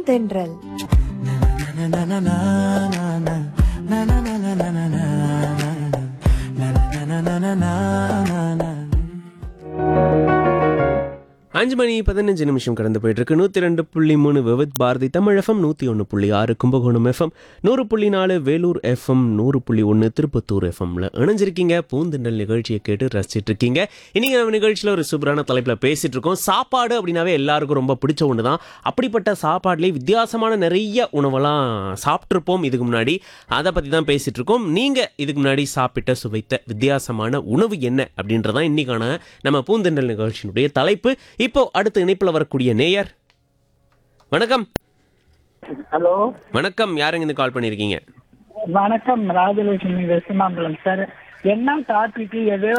தென்றல் அஞ்சு மணி பதினஞ்சு நிமிஷம் கடந்து போயிட்டு இருக்கு நூத்தி ரெண்டு புள்ளி மூணு விவித் பாரதி தமிழ் எஃப்எம் நூத்தி ஒன்று புள்ளி ஆறு கும்பகோணம் எஃப்எம் நூறு புள்ளி நாலு வேலூர் எஃப்எம் நூறு புள்ளி ஒன்று திருப்பத்தூர் எஃப்எம்ல இணைஞ்சிருக்கீங்க பூந்தெண்டல் நிகழ்ச்சியை கேட்டு ரசிச்சிட்டு இருக்கீங்க இன்னைக்கு நம்ம நிகழ்ச்சியில் ஒரு சூப்பரான தலைப்பில் பேசிட்டு இருக்கோம் சாப்பாடு அப்படின்னாவே எல்லாருக்கும் ரொம்ப பிடிச்ச ஒன்று தான் அப்படிப்பட்ட சாப்பாடுலேயே வித்தியாசமான நிறைய உணவெல்லாம் சாப்பிட்ருப்போம் இதுக்கு முன்னாடி அதை பற்றி தான் பேசிட்டு இருக்கோம் நீங்கள் இதுக்கு முன்னாடி சாப்பிட்ட சுவைத்த வித்தியாசமான உணவு என்ன அப்படின்றதான் இன்னைக்கான நம்ம பூந்தெண்டல் நிகழ்ச்சியினுடைய தலைப்பு இப்போ அடுத்த இணைப்பில் வரக்கூடிய நேயர் வணக்கம் ஹலோ வணக்கம் யாருங்க இருந்து கால் பண்ணியிருக்கீங்க வணக்கம் ராஜலட்சுமி வெஸ்மாம்பலம் சார் என்ன டாபிக் ஏதோ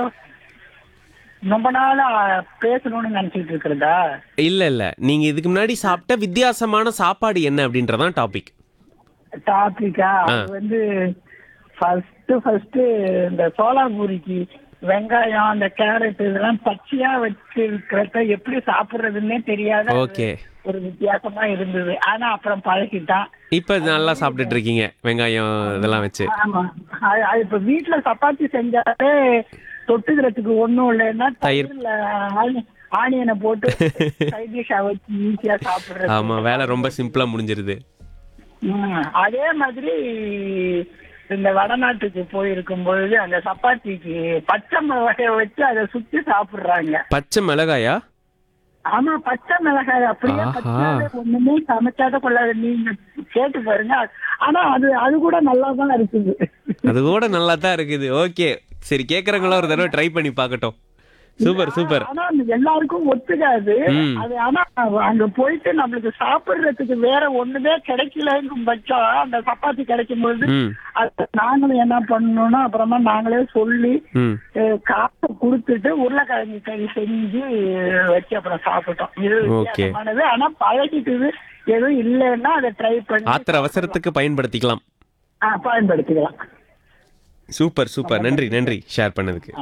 ரொம்ப நாளா பேசணும்னு நினைச்சிட்டு இருக்கிறதா இல்ல இல்ல நீங்க இதுக்கு முன்னாடி சாப்பிட்ட வித்தியாசமான சாப்பாடு என்ன அப்படின்றதான் டாபிக் டாபிக்கா அது வந்து ஃபர்ஸ்ட் ஃபர்ஸ்ட் இந்த சோலாபூரிக்கு வெங்காயம் அந்த கேரட் இதெல்லாம் பச்சையா வச்சிருக்கிறத எப்படி சாப்பிடுறதுன்னே தெரியாத ஓகே ஒரு வித்தியாசமா இருந்தது ஆனா அப்புறம் பழகிட்டான் இப்போ நல்லா சாப்பிட்டுட்டு இருக்கீங்க வெங்காயம் இதெல்லாம் வச்சு ஆமா அது அது இப்ப வீட்டுல சப்பாத்தி செஞ்சாலே தொட்டுக்கிறதுக்கு ஒண்ணும் இல்லைன்னா தயிர். தயிர்ல ஆனி- ஆனியனை போட்டு சைட் டிஷ்ஷா வச்சு ஈஸியா சாப்பிடுறது ஆமா வேலை ரொம்ப சிம்பிளா முடிஞ்சிருது ம், அதே மாதிரி இந்த வடநாட்டுக்கு போயிருக்கும் பொழுது அந்த சப்பாத்திக்கு பச்சை மிளகாய வச்சு அதை சுத்தி சாப்பிடுறாங்க பச்சை மிளகாயா ஆமா பச்சை மிளகாய் அப்படியே ஆஹா. பச்சையாவே ஒண்ணுமே சமைச்சாத கொள்ளாது நீங்க கேட்டு பாருங்க ஆனா அது அது கூட நல்லா தான் இருக்குது அது கூட நல்லா தான் இருக்குது ஓகே சரி கேக்குறவங்கள ஒரு தடவை ட்ரை பண்ணி பார்க்கட்டும் சூப்பர் சூப்பர் ஆனா அது எல்லாருக்கும் ஒத்துக்காது ம். அது ஆனா அங்க போயிட்டு நம்மளுக்கு சாப்பிடுறதுக்கு வேற ஒண்ணுமே கிடைக்கலங்கும் பட்சம் அந்த சப்பாத்தி கிடைக்கும் பொழுது ம் அது நாங்களும் என்ன பண்ணணும்னா அப்புறமா நாங்களே சொல்லி ம் அஹ், காசை கொடுத்துட்டு உருளைக்கிழங்கு கறி செஞ்சு வச்சு அப்புறம் சாப்பிட்டோம் இது Okay. வித்தியாசமானது ஆனா பழகிட்டது எதுவும் இல்லைன்னா அதை ட்ரை பண்ணி ஆத்திர அவசரத்துக்கு பயன்படுத்திக்கலாம் ஆ, பயன்படுத்திக்கலாம் சூப்பர் சூப்பர் நன்றி நன்றி ஷேர் பண்ணதுக்கு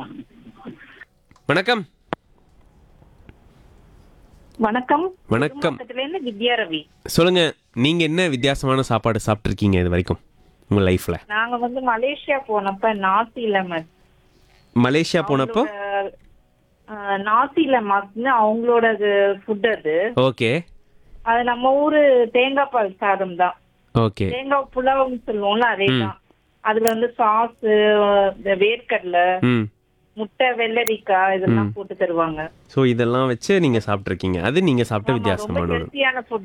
வணக்கம் வணக்கம் வணக்கம் பக்கத்துல இருந்து வித்யா ரவி சொல்லுங்க நீங்க என்ன வித்தியாசமான சாப்பாடு சாப்பிட்டுருக்கீங்க இது வரைக்கும் உங்க லைஃப்ல நாங்க வந்து மலேசியா போனப்ப நாசி லெமன் மலேசியா போனப்போ நாசி லெமன் அவங்களோட ஃபுட் அது ஓகே அது நம்ம ஊரு தேங்காய் பால் சாதம் தான் ஓகே தேங்காய் புலாவ்னு சொல்லுவோம்ல அதே தான் அதுல வந்து சாஸ் இந்த வேர்க்கடலை ம் முட்டை வெள்ளரிக்காய் இதெல்லாம் போட்டு தருவாங்க ஸோ இதெல்லாம் வச்சு நீங்க சாப்பிட்ருக்கீங்க அது நீங்க சாப்பிட்ட ஆமா, ரொம்ப வித்தியாசமான ஒரு ஹெல்த்தியான ஃபுட்